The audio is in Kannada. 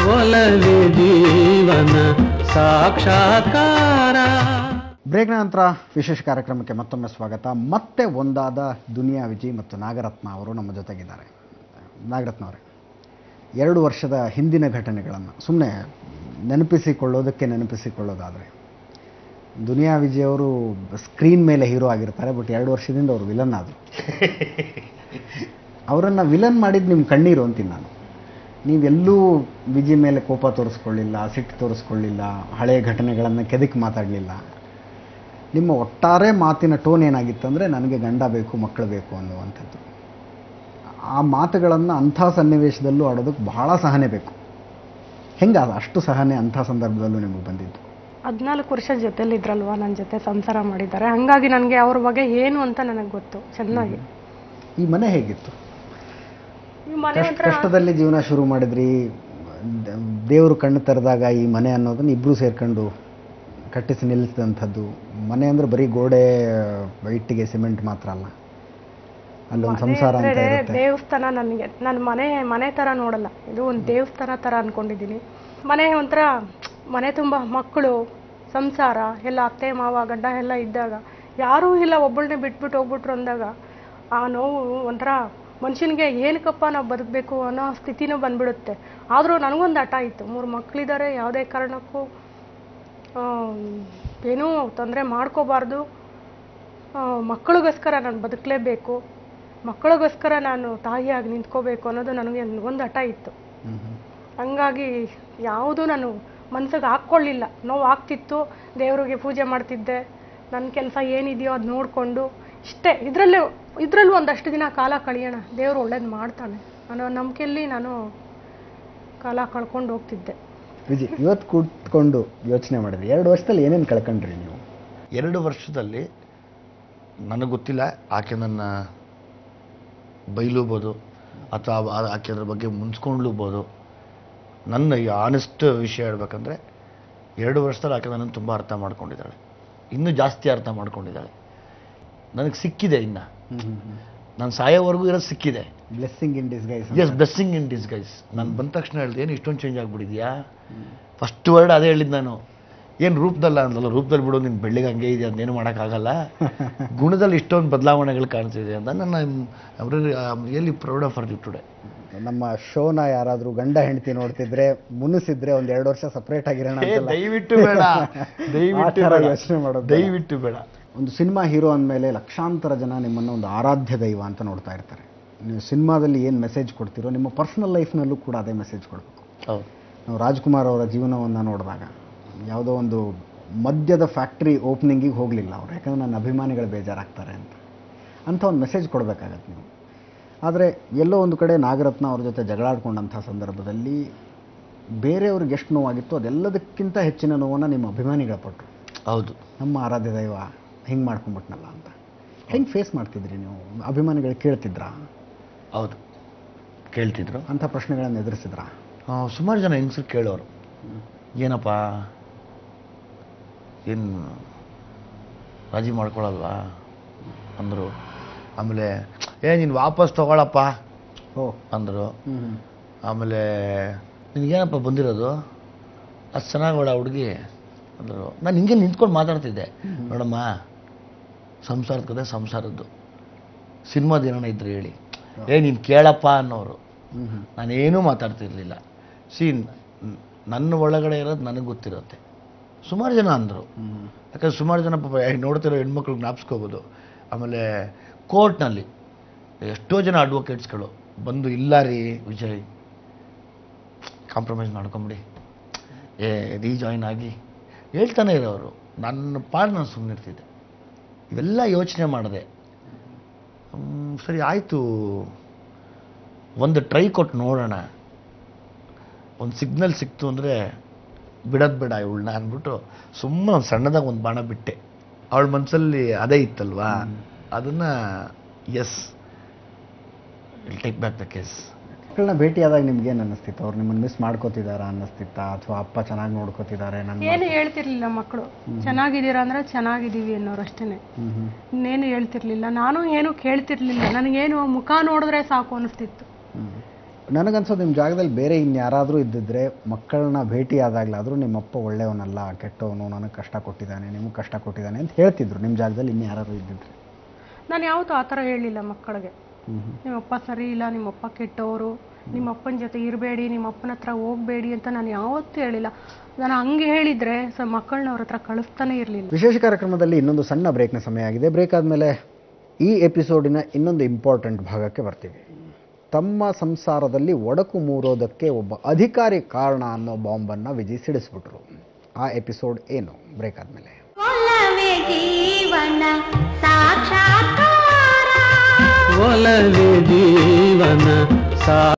ಒಲವೆ ಜೀವನ ಸಾಕ್ಷಾತ್ಕಾರ ಬ್ರೇಕ್ ನಂತರ ವಿಶೇಷ ಕಾರ್ಯಕ್ರಮಕ್ಕೆ ಮತ್ತೊಮ್ಮೆ ಸ್ವಾಗತ ಮತ್ತೆ ಒಂದಾದ ದುನಿಯಾ ವಿಜಯ್ ಮತ್ತು ನಾಗರತ್ನ ಅವರು ನಮ್ಮ ಜೊತೆಗಿದ್ದಾರೆ ನಾಗರತ್ನ ಅವರೇ ಎರಡು ವರ್ಷದ ಹಿಂದಿನ ಘಟನೆಗಳನ್ನು ಸುಮ್ಮನೆ ನೆನಪಿಸಿಕೊಳ್ಳೋದಕ್ಕೆ ನೆನಪಿಸಿಕೊಳ್ಳೋದಾದರೆ ದುನಿಯಾ ವಿಜಯ್ ಅವರು ಸ್ಕ್ರೀನ್ ಮೇಲೆ ಹೀರೋ ಆಗಿರ್ತಾರೆ ಬಟ್ ಎರಡು ವರ್ಷದಿಂದ ಅವರು ವಿಲನ್ ಆದರು ಅವರನ್ನು ವಿಲನ್ ಮಾಡಿದ್ದು ನಿಮ್ಮ ಕಣ್ಣೀರು ಅಂತೀನಿ ನಾನು ನೀವೆಲ್ಲೂ ವಿಜಯ್ ಮೇಲೆ ಕೋಪ ತೋರಿಸ್ಕೊಳ್ಳಿಲ್ಲ ಸಿಟ್ಟು ತೋರಿಸ್ಕೊಳ್ಳಿಲ್ಲ ಹಳೆಯ ಘಟನೆಗಳನ್ನು ಕೆದಕಿ ಮಾತಾಡಲಿಲ್ಲ ನಿಮ್ಮ ಒಟ್ಟಾರೆ ಮಾತಿನ ಟೋನ್ ಏನಾಗಿತ್ತಂದರೆ ನನಗೆ ಗಂಡ ಬೇಕು ಮಕ್ಕಳು ಬೇಕು ಅನ್ನುವಂಥದ್ದು ಆ ಮಾತುಗಳನ್ನು ಅಂಥ ಸನ್ನಿವೇಶದಲ್ಲೂ ಆಡೋದಕ್ಕೆ ಬಹಳ ಸಹನೆ ಬೇಕು ಹೆಂಗ ಅಷ್ಟು ಸಹನೆ ಅಂಥ ಸಂದರ್ಭದಲ್ಲೂ ನಿಮಗೆ ಬಂದಿದ್ದು ಹದಿನಾಲ್ಕು ವರ್ಷ ಜೊತೆಲಿದ್ರಲ್ವಾ ನನ್ನ ಜೊತೆ ಸಂಸಾರ ಮಾಡಿದ್ದಾರೆ ಹಂಗಾಗಿ ನನಗೆ ಅವ್ರ ಬಗ್ಗೆ ಏನು ಅಂತ ನನಗೆ ಗೊತ್ತು ಚೆನ್ನಾಗಿ ಈ ಮನೆ ಹೇಗಿತ್ತು ಈ ಮನೆ ಕಷ್ಟ ಒಂಥರ ಕಷ್ಟದಲ್ಲಿ ಜೀವನ ಶುರು ಮಾಡಿದ್ರಿ ದ- ದೇವರು ಕಣ್ಣು ತೆರೆದಾಗ ಈ ಮನೆ ಅನ್ನೋದನ್ನ ಇಬ್ಬರು ಸೇರ್ಕೊಂಡು ಕಟ್ಟಿಸಿ ನಿಲ್ಲಿಸಿದಂಥದ್ದು ಮನೆ ಅಂದ್ರೆ ಬರೀ ಗೋಡೆ ಇಟ್ಟಿಗೆ ಸಿಮೆಂಟ್ ಮಾತ್ರ ಅಲ್ಲ ಅಲ್ಲೊಂದು ಸಂಸಾರ ಅಂತ ಅಂದ್ರೆ ಇರುತ್ತೆ ದೇವಸ್ಥಾನ ನನಗೆ ನನ್ನ ಮನೆ ಮನೆ ಥರ ನೋಡಲ್ಲ ಇದು ಒಂದು ದೇವಸ್ಥಾನ ಥರ ಅನ್ಕೊಂಡಿದ್ದೀನಿ ಮನೆ ಒಂಥರ ಮನೆ ತುಂಬ ಮಕ್ಕಳು ಸಂಸಾರ ಎಲ್ಲ ಅತ್ತೆ ಮಾವ ಗಂಡ ಎಲ್ಲ ಇದ್ದಾಗ ಯಾರೂ ಇಲ್ಲ ಒಬ್ಬಳನ್ನೇ ಬಿಟ್ಬಿಟ್ಟು ಹೋಗ್ಬಿಟ್ರು ಅಂದಾಗ ಆ ನೋವು ಒಂಥರ ಮನುಷ್ಯನಿಗೆ ಏನಕ್ಕಪ್ಪ ನಾವು ಬದುಕಬೇಕು ಅನ್ನೋ ಸ್ಥಿತಿನೂ ಬಂದ್ಬಿಡುತ್ತೆ ಆದರೂ ನನಗೊಂದು ಹಠ ಇತ್ತು ಮೂರು ಮಕ್ಕಳಿದ್ದಾರೆ ಯಾವುದೇ ಕಾರಣಕ್ಕೂ ಆಮ್, ಏನೂ ತೊಂದರೆ ಮಾಡ್ಕೋಬಾರ್ದು ಆ, ಮಕ್ಕಳಿಗೋಸ್ಕರ ನಾನು ಬದುಕಲೇಬೇಕು ಮಕ್ಕಳಿಗೋಸ್ಕರ ನಾನು ತಾಯಿಯಾಗಿ ನಿಂತ್ಕೋಬೇಕು ಅನ್ನೋದು ನನಗೆ ಒಂದು ಹಠ ಇತ್ತು ಹ್ಮ್ ಹ್ಮ್. ಹಂಗಾಗಿ ಯಾವುದೂ ನಾನು ಮನ್ಸಿಗೆ ಹಾಕ್ಕೊಳ್ಳಿಲ್ಲ ನೋವು ಆಗ್ತಿತ್ತು ದೇವರಿಗೆ ಪೂಜೆ ಮಾಡ್ತಿದ್ದೆ ನನ್ನ ಕೆಲಸ ಏನಿದೆಯೋ ಅದು ನೋಡಿಕೊಂಡು ಇಷ್ಟೇ ಇದರಲ್ಲೇ ಇದರಲ್ಲೂ ಒಂದಷ್ಟು ದಿನ ಕಾಲ ಕಳಿಯೋಣ ದೇವರು ಒಳ್ಳೇದು ಮಾಡ್ತಾನೆ ಅನ್ನೋ ನಂಬಿಕೆಯಲ್ಲಿ ನಾನು ಕಾಲ ಕಳ್ಕೊಂಡು ಹೋಗ್ತಿದ್ದೆ ವಿಜಯ್ ಇವತ್ತು ಕೂತ್ಕೊಂಡು ಯೋಚನೆ ಮಾಡಿದ್ರಿ ಎರಡು ವರ್ಷದಲ್ಲಿ ಏನೇನು ಕಳ್ಕೊಂಡ್ರಿ ನೀವು ಎರಡು ವರ್ಷದಲ್ಲಿ ನನಗೆ ಗೊತ್ತಿಲ್ಲ ಆಕೆ ನನ್ನ ಬೈಲೂಬೋದು ಅಥವಾ ಆ- ಆಕೆ ಅದ್ರ ಬಗ್ಗೆ ಮುನ್ಸ್ಕೊಂಡ್ಲೂಬೋದು ನನ್ನ ಈ ಆನೆಸ್ಟ್ ವಿಷಯ ಹೇಳ್ಬೇಕಂದ್ರೆ ಎರಡು ವರ್ಷದಲ್ಲಿ ಆಕೆ ನನ್ನನ್ನು ತುಂಬ ಅರ್ಥ ಮಾಡ್ಕೊಂಡಿದ್ದಾಳೆ ಇನ್ನೂ ಜಾಸ್ತಿ ಅರ್ಥ ಮಾಡ್ಕೊಂಡಿದ್ದಾಳೆ ನನಗೆ ಸಿಕ್ಕಿದೆ ಇನ್ನು ನಾನು ಸಾಯೋವರೆಗೂ ಇರೋದು ಸಿಕ್ಕಿದೆ blessing in disguise yes blessing in disguise ನಾನು ಬಂದ ತಕ್ಷಣ ಹೇಳ್ದೆ ಏನು ಇಷ್ಟೊಂದು ಚೇಂಜ್ ಆಗ್ಬಿಟ್ಟಿದ್ಯಾ ಫಸ್ಟ್ ವರ್ಡ್ ಅದೇ ಹೇಳಿದ್ದು ನಾನು ಏನು ರೂಪದಲ್ಲ ಅಂದಲ್ಲ ರೂಪದಲ್ಲಿ ಬಿಡು ನಿನ್ನ ಬೆಳ್ಳಿಗೆ ಹಂಗೆ ಇದೆ ಅದೇನು ಮಾಡೋಕ್ಕಾಗಲ್ಲ ಗುಣದಲ್ಲಿ ಇಷ್ಟೊಂದು ಬದಲಾವಣೆಗಳು ಕಾಣ್ತಿದೆ ಅಂತ ನನ್ನ ಎಲ್ಲಿ proud of for you today ನಮ್ಮ ಶೋನ ಯಾರಾದರೂ ಗಂಡ ಹೆಂಡತಿ ನೋಡ್ತಿದ್ರೆ ಮುನಿಸಿದ್ರೆ ಒಂದ್ ಎರಡು ವರ್ಷ ಸಪ್ರೇಟ್ ಆಗಿರೋಣ ಅಂತೆಲ್ಲ ದಯವಿಟ್ಟು ಬೇಡ ದಯವಿಟ್ಟು ಆ ಥರ ಬೇಡ ಯೋಚನೆ ಮಾಡೋದು ಬೇಡ. ದಯವಿಟ್ಟು ಬೇಡ ಒಂದು ಸಿನಿಮಾ ಹೀರೋ ಅಂದಮೇಲೆ ಲಕ್ಷಾಂತರ ಜನ ನಿಮ್ಮನ್ನು ಒಂದು ಆರಾಧ್ಯ ದೈವ ಅಂತ ನೋಡ್ತಾ ಇರ್ತಾರೆ ನೀವು ಸಿನಿಮಾದಲ್ಲಿ ಏನು ಮೆಸೇಜ್ ಕೊಡ್ತೀರೋ ನಿಮ್ಮ ಪರ್ಸನಲ್ ಲೈಫ್ನಲ್ಲೂ ಕೂಡ ಅದೇ ಮೆಸೇಜ್ ಕೊಡಬೇಕು ಹೌದು ನಾವು ರಾಜ್ಕುಮಾರ್ ಅವರ ಜೀವನವನ್ನು ನೋಡಿದಾಗ ಯಾವುದೋ ಒಂದು ಮದ್ಯದ ಫ್ಯಾಕ್ಟ್ರಿ ಓಪನಿಂಗಿಗೆ ಹೋಗಲಿಲ್ಲ ಅವ್ರು ಯಾಕಂದ್ರೆ ನನ್ನ ಅಭಿಮಾನಿಗಳು ಬೇಜಾರಾಗ್ತಾರೆ ಅಂತ ಅಂಥ ಒಂದು ಮೆಸೇಜ್ ಕೊಡಬೇಕಾಗತ್ತೆ ನೀವು ಆದರೆ ಎಲ್ಲೋ ಒಂದು ಕಡೆ ನಾಗರತ್ನ ಅವ್ರ ಜೊತೆ ಜಗಳಾಡ್ಕೊಂಡಂಥ ಸಂದರ್ಭದಲ್ಲಿ ಬೇರೆಯವ್ರಿಗೆ ಎಷ್ಟು ನೋವಾಗಿತ್ತು ಅದೆಲ್ಲದಕ್ಕಿಂತ ಹೆಚ್ಚಿನ ನೋವನ್ನು ನಿಮ್ಮ ಅಭಿಮಾನಿಗಳ ಪಟ್ಟರು ಹೌದು ನಮ್ಮ ಆರಾಧ್ಯ ದೈವ ಹಿಂಗೆ ಮಾಡ್ಕೊಂಡ್ಬಿಟ್ನಲ್ಲ ಅಂತ ಹೆಂಗೆ ಫೇಸ್ ಮಾಡ್ತಿದ್ರಿ ನೀವು ಅಭಿಮಾನಿಗಳು ಕೇಳ್ತಿದ್ರಾ ಹೌದು ಕೇಳ್ತಿದ್ರು ಅಂಥ ಪ್ರಶ್ನೆಗಳನ್ನು ಎದುರಿಸಿದ್ರಾ ಆ, ಸುಮಾರು ಜನ ಹೆಂಗಸರು ಕೇಳೋರು ಏನಪ್ಪ ಏನು ರಾಜಿ ಮಾಡ್ಕೊಳಲ್ವಾ ಅಂದರು ಆಮೇಲೆ ಏ ನೀನು ವಾಪಸ್ ತಗೊಳಪ್ಪ ಓ ಅಂದರು ಹ್ಞೂ ಹ್ಞೂ ಆಮೇಲೆ ನಿನಗೇನಪ್ಪ ಬಂದಿರೋದು ಅಷ್ಟು ಚೆನ್ನಾಗೋಳ ಹುಡುಗಿ ಅಂದರು ನಾನು ಹಿಂಗೆ ನಿಂತ್ಕೊಂಡು ಮಾತಾಡ್ತಿದ್ದೆ ನೋಡಮ್ಮ ಸಂಸಾರದ ಕತೆ ಸಂಸಾರದ್ದು ಸಿನಿಮಾದ ಏನೋ ಇದ್ರೆ ಹೇಳಿ ಏ ನೀನು ಕೇಳಪ್ಪ ಅನ್ನೋರು ಹ್ಞೂ ಹ್ಞೂ ನಾನೇನೂ ಮಾತಾಡ್ತಿರ್ಲಿಲ್ಲ ಸಿ ನನ್ನ ಒಳಗಡೆ ಇರೋದು ನನಗೆ ಗೊತ್ತಿರುತ್ತೆ ಸುಮಾರು ಜನ ಅಂದರು ಹ್ಞೂ ಯಾಕಂದ್ರೆ ಸುಮಾರು ಜನ ಪಾಪ ಏ, ನೋಡ್ತಿರೋ ಹೆಣ್ಮಕ್ಳು ಜ್ಞಾಪಿಸ್ಕೋಬೋದು ಆಮೇಲೆ ಕೋರ್ಟ್ನಲ್ಲಿ ಎಷ್ಟೋ ಜನ ಅಡ್ವೊಕೇಟ್ಸ್ಗಳು ಬಂದು ಇಲ್ಲ ರೀ ವಿಜಯ್ ಕಾಂಪ್ರಮೈಸ್ ಮಾಡ್ಕೊಂಬಿಡಿ ಏ ರೀಜಾಯಿನ್ ಆಗಿ ಹೇಳ್ತಾನೆ ಇರೋರು ನನ್ನ ಪಾಡು ನಾನು ಸುಮ್ಮನಿರ್ತಿದ್ದೆ ಇವೆಲ್ಲ ಯೋಚನೆ ಮಾಡಿದೆ ಹ್ಮ್, ಸರಿ ಆಯಿತು ಒಂದು ಟ್ರೈ ಕೊಟ್ಟು ನೋಡೋಣ ಒಂದು ಸಿಗ್ನಲ್ ಸಿಕ್ತು ಅಂದರೆ ಬಿಡೋದು ಬೇಡ ಇವಳನ್ನ ಅಂದ್ಬಿಟ್ಟು ಸುಮ್ಮನೆ ಒಂದು ಸಣ್ಣದಾಗ ಒಂದು ಬಾಣ ಬಿಟ್ಟೆ ಅವಳ ಮನಸ್ಸಲ್ಲಿ ಅದೇ ಇತ್ತಲ್ವಾ ಅದನ್ನು yes will take back the case ಮಕ್ಕಳನ್ನ ಭೇಟಿಯಾದಾಗ ನಿಮ್ಗೆ ಏನು ಅನ್ನಿಸ್ತಿತ್ತು ಅವ್ರು ನಿಮ್ಮನ್ನು ಮಿಸ್ ಮಾಡ್ಕೋತಿದಾರ ಅನ್ನಿಸ್ತಿತ್ತಾ ಅಥವಾ ಅಪ್ಪ ಚೆನ್ನಾಗಿ ನೋಡ್ಕೋತಿದ್ದಾರೆ ನನ್ನ ಏನು ಹೇಳ್ತಿರ್ಲಿಲ್ಲ ಮಕ್ಕಳು ಚೆನ್ನಾಗಿದ್ದೀರಾ ಅಂದ್ರೆ ಚೆನ್ನಾಗಿದ್ದೀವಿ ಅನ್ನೋರು ಅಷ್ಟೇನೆ ಹ್ಞೂ ಹ್ಞೂ ಇನ್ನೇನು ಹೇಳ್ತಿರ್ಲಿಲ್ಲ ನಾನು ಏನು ಕೇಳ್ತಿರ್ಲಿಲ್ಲ ನನಗೇನು ಮುಖ ನೋಡಿದ್ರೆ ಸಾಕು ಅನಿಸ್ತಿತ್ತು ಹ್ಞೂ ನನಗನ್ಸೋದು ನಿಮ್ಮ ಜಾಗದಲ್ಲಿ ಬೇರೆ ಇನ್ಯಾರಾದರೂ ಇದ್ದಿದ್ರೆ ಮಕ್ಕಳನ್ನ ಭೇಟಿ ಆದಾಗಲಾದರೂ ನಿಮ್ಮಪ್ಪ ಒಳ್ಳೆಯವನಲ್ಲ ಕೆಟ್ಟವನು ನನಗೆ ಕಷ್ಟ ಕೊಟ್ಟಿದ್ದಾನೆ ನಿಮಗೆ ಕಷ್ಟ ಕೊಟ್ಟಿದ್ದಾನೆ ಅಂತ ಹೇಳ್ತಿದ್ರು ನಿಮ್ಮ ಜಾಗದಲ್ಲಿ ಇನ್ಯಾರು ಇದ್ದಿದ್ರೆ ನಾನು ಯಾವತ್ತೂ ಆ ಥರ ಹೇಳಿಲ್ಲ ಮಕ್ಕಳಿಗೆ ಹ್ಮ್ ಹ್ಮ್. ನಿಮ್ಮಪ್ಪ ಸರಿ ಇಲ್ಲ ನಿಮ್ಮಪ್ಪ ಕೆಟ್ಟವರು ನಿಮ್ಮ ಅಪ್ಪನ ಜೊತೆ ಇರಬೇಡಿ ನಿಮ್ಮ ಅಪ್ಪನ ಹತ್ರ ಹೋಗಬೇಡಿ ಅಂತ ನಾನು ಯಾವತ್ತೂ ಹೇಳಿಲ್ಲ ನಾನು ಹಂಗೆ ಹೇಳಿದರೆ ಸ ಮಕ್ಕಳನ್ನ ಅವ್ರ ಹತ್ರ ಕಳಿಸ್ತಾನೆ ಇರಲಿಲ್ಲ ವಿಶೇಷ ಕಾರ್ಯಕ್ರಮದಲ್ಲಿ ಇನ್ನೊಂದು ಸಣ್ಣ ಬ್ರೇಕ್ನ ಸಮಯ ಆಗಿದೆ ಬ್ರೇಕ್ ಆದಮೇಲೆ ಈ ಎಪಿಸೋಡಿನ ಇನ್ನೊಂದು ಇಂಪಾರ್ಟೆಂಟ್ ಭಾಗಕ್ಕೆ ಬರ್ತೀವಿ ತಮ್ಮ ಸಂಸಾರದಲ್ಲಿ ಒಡಕು ಮೂರೋದಕ್ಕೆ ಒಬ್ಬ ಅಧಿಕಾರಿ ಕಾರಣ ಅನ್ನೋ ಬಾಂಬನ್ನು ವಿಜಯ್ ಸಿಡಿಸ್ಬಿಟ್ರು ಆ ಎಪಿಸೋಡ್ ಏನು ಬ್ರೇಕ್ ಆದಮೇಲೆ ಒಲವೇ ಜೀವನ ಸಾಕ್ಷಾತ್ಕಾರ ಒಲವೇ ಜೀವನ ಸಾ